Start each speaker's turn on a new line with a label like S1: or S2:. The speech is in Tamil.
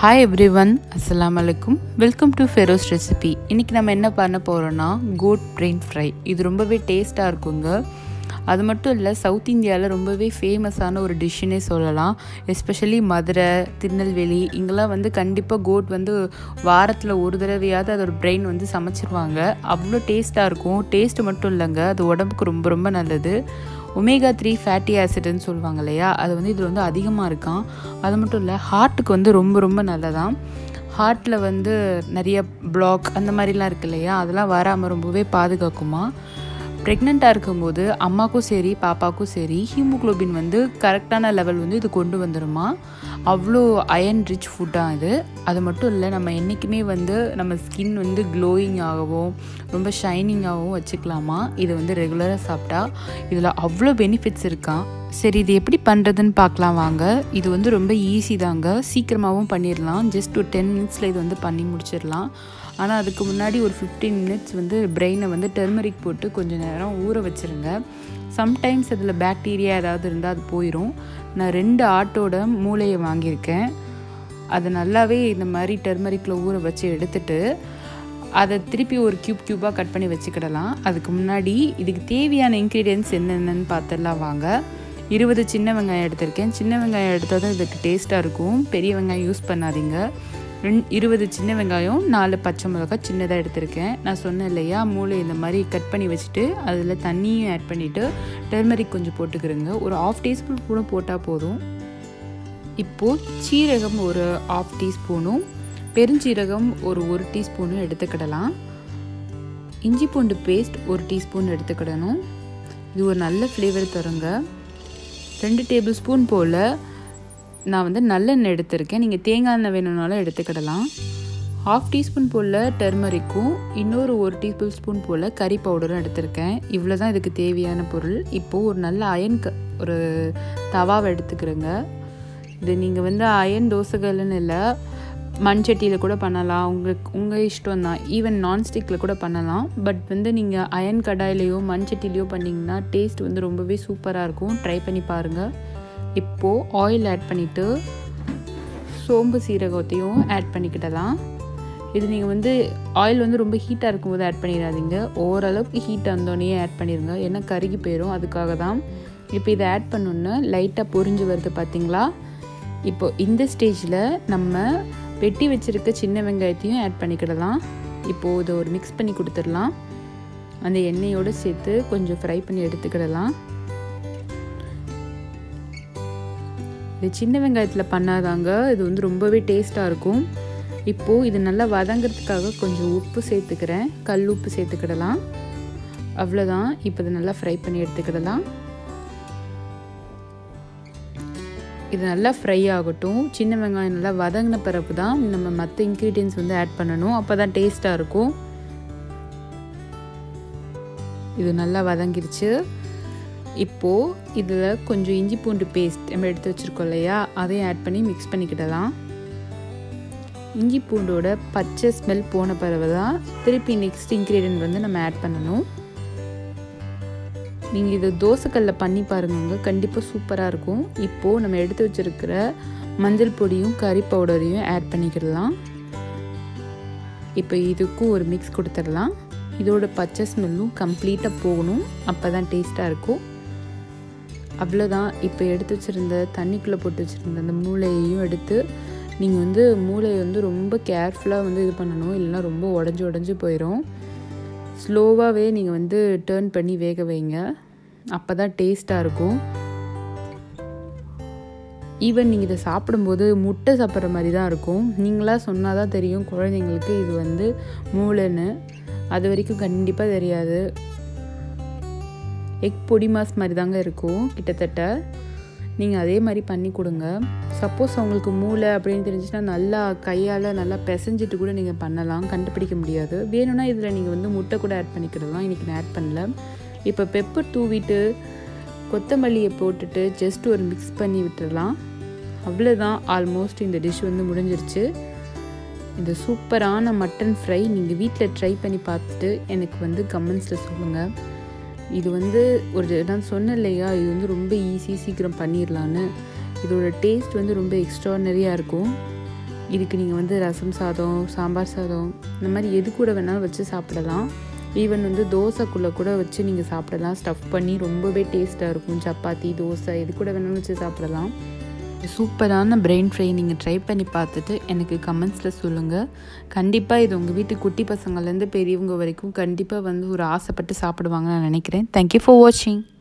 S1: ஹாய் எவ்ரி ஒன் அஸ்லாம் வலைக்கும் வெல்கம் டு ஃபெரோஸ் ரெசிபி இன்றைக்கி நம்ம என்ன பண்ண போகிறோன்னா கோட் பிரெயின் ஃப்ரை இது ரொம்பவே டேஸ்ட்டாக இருக்குங்க அது மட்டும் இல்லை சவுத் இந்தியாவில் ரொம்பவே ஃபேமஸான ஒரு டிஷ்ஷுன்னே சொல்லலாம் எஸ்பெஷலி மதுரை திருநெல்வேலி இங்கெல்லாம் வந்து கண்டிப்பாக கோட் வந்து வாரத்தில் ஒரு தடவையாவது அதோட பிரெயின் வந்து சமைச்சிருவாங்க அவ்வளோ டேஸ்ட்டாக இருக்கும் டேஸ்ட் மட்டும் இல்லைங்க அது உடம்புக்கு ரொம்ப ரொம்ப நல்லது ஒமேகா த்ரீ ஃபேட்டி ஆசிட்னு சொல்லுவாங்க இல்லையா அது வந்து இதில் வந்து அதிகமாக இருக்கான் அது மட்டும் இல்லை ஹார்ட்டுக்கு வந்து ரொம்ப ரொம்ப நல்லதான் ஹார்ட்டில் வந்து நிறைய பிளாக் அந்த மாதிரிலாம் இருக்கு இல்லையா அதெல்லாம் வராமல் ரொம்பவே பாதுகாக்குமா ப்ரெக்னெண்ட்டாக இருக்கும்போது அம்மாக்கும் சரி பாப்பாக்கும் சரி ஹீமோக்ளோபின் வந்து கரெக்டான லெவல் வந்து இது கொண்டு வந்துடுமா அவ்வளோ அயன் ரிச் ஃபுட்டாக இது அது மட்டும் இல்லை நம்ம என்றைக்குமே வந்து நம்ம ஸ்கின் வந்து க்ளோயிங் ஆகவும் ரொம்ப ஷைனிங்காகவும் வச்சுக்கலாமா இது வந்து ரெகுலராக சாப்பிட்டா இதில் அவ்வளோ பெனிஃபிட்ஸ் இருக்கான் சரி இது எப்படி பண்ணுறதுன்னு பார்க்கலாம் வாங்க இது வந்து ரொம்ப ஈஸி தாங்க சீக்கிரமாகவும் பண்ணிடலாம் ஜஸ்ட் ஒரு டென் மினிட்ஸில் இது வந்து பண்ணி முடிச்சிடலாம் ஆனால் அதுக்கு முன்னாடி ஒரு ஃபிஃப்டீன் மினிட்ஸ் வந்து பிரெயினை வந்து டெர்மரிக் போட்டு கொஞ்சம் நேரம் ஊற வச்சுருங்க சம்டைம்ஸ் அதில் பாக்டீரியா ஏதாவது இருந்தால் அது போயிடும் நான் ரெண்டு ஆட்டோட மூளையை வாங்கியிருக்கேன் அதை நல்லாவே இந்த மாதிரி டெர்மரிக்கில் ஊற வச்சு எடுத்துட்டு அதை திருப்பி ஒரு க்யூப் க்யூப்பாக கட் பண்ணி வச்சுக்கிடலாம் அதுக்கு முன்னாடி இதுக்கு தேவையான இன்க்ரீடியன்ஸ் என்னென்னு பார்த்துடலாம் வாங்க இருபது சின்ன வெங்காயம் எடுத்திருக்கேன் சின்ன வெங்காயம் எடுத்தால் தான் இதுக்கு டேஸ்ட்டாக இருக்கும் பெரிய வெங்காயம் யூஸ் பண்ணாதீங்க ரெண் இருபது சின்ன வெங்காயம் நாலு பச்சை மிளகாய் சின்னதாக எடுத்திருக்கேன் நான் சொன்னேன் இல்லையா மூளை இந்த மாதிரி கட் பண்ணி வச்சுட்டு அதில் தண்ணியும் ஆட் பண்ணிவிட்டு டர்மரிக் கொஞ்சம் போட்டுக்கிறோங்க ஒரு ஆஃப் டீஸ்பூன் கூட போட்டால் போதும் இப்போது சீரகம் ஒரு ஆஃப் டீஸ்பூனும் பெருஞ்சீரகம் ஒரு ஒரு டீஸ்பூனும் எடுத்துக்கிடலாம் இஞ்சி பூண்டு பேஸ்ட் ஒரு டீஸ்பூன் எடுத்துக்கிடணும் இது ஒரு நல்ல ஃப்ளேவர் தருங்க ரெண்டு டேபிள் ஸ்பூன் போல் நான் வந்து நல்லெண்ணெய் எடுத்திருக்கேன் நீங்கள் தேங்காய் எண்ணெய் வேணும்னாலும் எடுத்துக்கிடலாம் ஹாஃப் டீஸ்பூன் போல் டர்மரிக்கும் இன்னொரு ஒரு டீஸ்பூன் ஸ்பூன் போல் கறி பவுடரும் எடுத்திருக்கேன் இவ்வளோ தான் இதுக்கு தேவையான பொருள் இப்போது ஒரு நல்ல அயன் க ஒரு தவாவை எடுத்துக்கிறேங்க இது நீங்கள் வந்து அயன் தோசைகள்னு இல்லை மண் சட்டியில் கூட பண்ணலாம் உங்களுக்கு உங்கள் இஷ்டம் தான் ஈவன் நான்ஸ்டிக்கில் கூட பண்ணலாம் பட் வந்து நீங்கள் அயன் கடாயிலையோ மண் சட்டிலையோ பண்ணிங்கன்னா டேஸ்ட் வந்து ரொம்பவே சூப்பராக இருக்கும் ட்ரை பண்ணி பாருங்கள் இப்போது ஆயில் ஆட் பண்ணிவிட்டு சோம்பு சீரகத்தையும் ஆட் பண்ணிக்கிட்டலாம் இது நீங்கள் வந்து ஆயில் வந்து ரொம்ப ஹீட்டாக இருக்கும்போது ஆட் பண்ணிடாதீங்க ஓரளவுக்கு ஹீட் வந்தோடனே ஆட் பண்ணிடுங்க ஏன்னா கருகி போயிடும் அதுக்காக தான் இப்போ இதை ஆட் பண்ணோன்னு லைட்டாக பொரிஞ்சு வருது பார்த்தீங்களா இப்போ இந்த ஸ்டேஜில் நம்ம வெட்டி வச்சுருக்க சின்ன வெங்காயத்தையும் ஆட் பண்ணிக்கிடலாம் இப்போது இதை ஒரு மிக்ஸ் பண்ணி கொடுத்துடலாம் அந்த எண்ணெயோடு சேர்த்து கொஞ்சம் ஃப்ரை பண்ணி எடுத்துக்கிடலாம் இது சின்ன வெங்காயத்தில் பண்ணாதாங்க இது வந்து ரொம்பவே டேஸ்ட்டாக இருக்கும் இப்போது இது நல்லா வதங்கிறதுக்காக கொஞ்சம் உப்பு சேர்த்துக்கிறேன் கல் உப்பு சேர்த்துக்கிடலாம் அவ்வளோதான் இப்போ இதை நல்லா ஃப்ரை பண்ணி எடுத்துக்கிடலாம் இது நல்லா ஃப்ரை ஆகட்டும் சின்ன வெங்காயம் நல்லா வதங்கின பிறகு தான் நம்ம மற்ற இன்க்ரீடியன்ஸ் வந்து ஆட் பண்ணணும் அப்போ தான் டேஸ்ட்டாக இருக்கும் இது நல்லா வதங்கிருச்சு இப்போது இதில் கொஞ்சம் இஞ்சி பூண்டு பேஸ்ட் நம்ம எடுத்து வச்சுருக்கோம் இல்லையா அதையும் ஆட் பண்ணி மிக்ஸ் பண்ணிக்கிடலாம் இஞ்சி பூண்டோட பச்சை ஸ்மெல் போன பிறகு தான் திருப்பி நெக்ஸ்ட் இன்க்ரீடியன்ட் வந்து நம்ம ஆட் பண்ணணும் நீங்கள் இது தோசைக்கல்லில் பண்ணி பாருங்க கண்டிப்பாக சூப்பராக இருக்கும் இப்போது நம்ம எடுத்து வச்சுருக்கிற மஞ்சள் பொடியும் கறி பவுடரையும் ஆட் பண்ணிக்கிடலாம் இப்போ இதுக்கும் ஒரு மிக்ஸ் கொடுத்துடலாம் இதோட பச்சை ஸ்மெல்லும் கம்ப்ளீட்டாக போகணும் அப்போ தான் டேஸ்ட்டாக இருக்கும் அவ்வளோதான் இப்போ எடுத்து வச்சுருந்த தண்ணிக்குள்ளே போட்டு வச்சுருந்த அந்த மூளையையும் எடுத்து நீங்கள் வந்து மூளையை வந்து ரொம்ப கேர்ஃபுல்லாக வந்து இது பண்ணணும் இல்லைனா ரொம்ப உடஞ்சி உடஞ்சி போயிடும் ஸ்லோவாகவே நீங்கள் வந்து டேர்ன் பண்ணி வேக வைங்க அப்போ தான் டேஸ்ட்டாக இருக்கும் ஈவன் நீங்கள் இதை சாப்பிடும்போது முட்டை சாப்பிட்ற மாதிரி தான் இருக்கும் நீங்களாக சொன்னால் தான் தெரியும் குழந்தைங்களுக்கு இது வந்து மூளைன்னு அது வரைக்கும் கண்டிப்பாக தெரியாது எக் பொடி மாஸ் மாதிரி தாங்க இருக்கும் கிட்டத்தட்ட நீங்கள் அதே மாதிரி பண்ணி கொடுங்க சப்போஸ் அவங்களுக்கு மூளை அப்படின்னு தெரிஞ்சுன்னா நல்லா கையால் நல்லா பிசைஞ்சிட்டு கூட நீங்கள் பண்ணலாம் கண்டுபிடிக்க முடியாது வேணும்னா இதில் நீங்கள் வந்து முட்டை கூட ஆட் பண்ணிக்கிடலாம் இன்றைக்கி நான் ஆட் பண்ணல இப்போ பெப்பர் தூவிட்டு கொத்தமல்லியை போட்டுட்டு ஜஸ்ட் ஒரு மிக்ஸ் பண்ணி விட்டுடலாம் அவ்வளோதான் ஆல்மோஸ்ட் இந்த டிஷ் வந்து முடிஞ்சிருச்சு இந்த சூப்பரான மட்டன் ஃப்ரை நீங்கள் வீட்டில் ட்ரை பண்ணி பார்த்துட்டு எனக்கு வந்து கமெண்ட்ஸில் சொல்லுங்கள் இது வந்து ஒரு நான் சொன்னேன் இல்லையா இது வந்து ரொம்ப ஈஸி சீக்கிரம் பண்ணிடலான்னு இதோட டேஸ்ட் வந்து ரொம்ப எக்ஸ்ட்ரானரியாக இருக்கும் இதுக்கு நீங்கள் வந்து ரசம் சாதம் சாம்பார் சாதம் இந்த மாதிரி எது கூட வேணாலும் வச்சு சாப்பிடலாம் ஈவன் வந்து தோசைக்குள்ளே கூட வச்சு நீங்கள் சாப்பிடலாம் ஸ்டஃப் பண்ணி ரொம்பவே டேஸ்ட்டாக இருக்கும் சப்பாத்தி தோசை எது கூட வேணாலும் வச்சு சாப்பிடலாம் சூப்பரான பிரெயின் ஃப்ரை நீங்கள் ட்ரை பண்ணி பார்த்துட்டு எனக்கு கமெண்ட்ஸில் சொல்லுங்கள் கண்டிப்பாக இது உங்கள் வீட்டு குட்டி பசங்கள்லேருந்து பெரியவங்க வரைக்கும் கண்டிப்பாக வந்து ஒரு ஆசைப்பட்டு சாப்பிடுவாங்கன்னு நான் நினைக்கிறேன் தேங்க்யூ ஃபார் வாட்சிங்